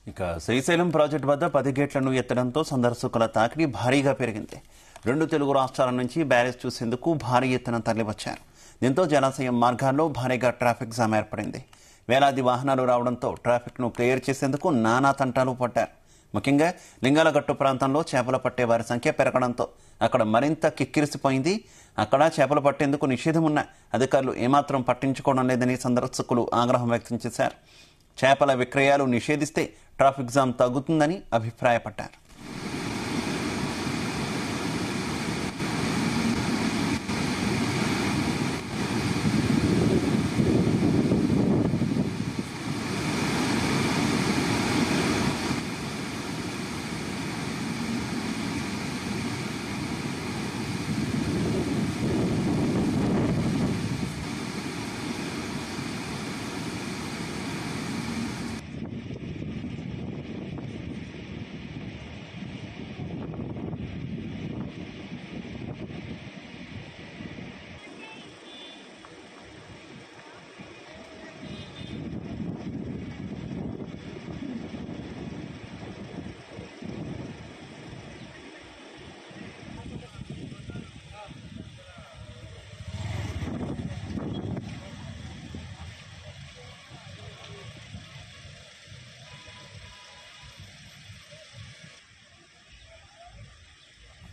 ఇక శ్రీశైలం ప్రాజెక్టు వద్ద పది గేట్లను ఎత్తడంతో సందర్శకుల తాకిడి భారీగా పెరిగింది రెండు తెలుగు రాష్ట్రాల నుంచి బ్యారేజ్ చూసేందుకు భారీ ఎత్తున తరలివచ్చారు దీంతో జలాశయం మార్గాల్లో భారీగా ట్రాఫిక్ జామ్ ఏర్పడింది వేలాది వాహనాలు రావడంతో ట్రాఫిక్ను క్లియర్ చేసేందుకు నానా తంటాలు పడ్డారు ముఖ్యంగా లింగాలగట్టు ప్రాంతంలో చేపలు పట్టే వారి సంఖ్య పెరగడంతో అక్కడ మరింత కిక్కిరిసిపోయింది అక్కడ చేపలు పట్టేందుకు నిషేధం ఉన్న అధికారులు ఏమాత్రం పట్టించుకోవడం లేదని సందర్శకులు ఆగ్రహం వ్యక్తం చేశారు చేపల విక్రయాలు నిషేధిస్తే ట్రాఫిక్ జామ్ తగ్గుతుందని అభిప్రాయపడ్డారు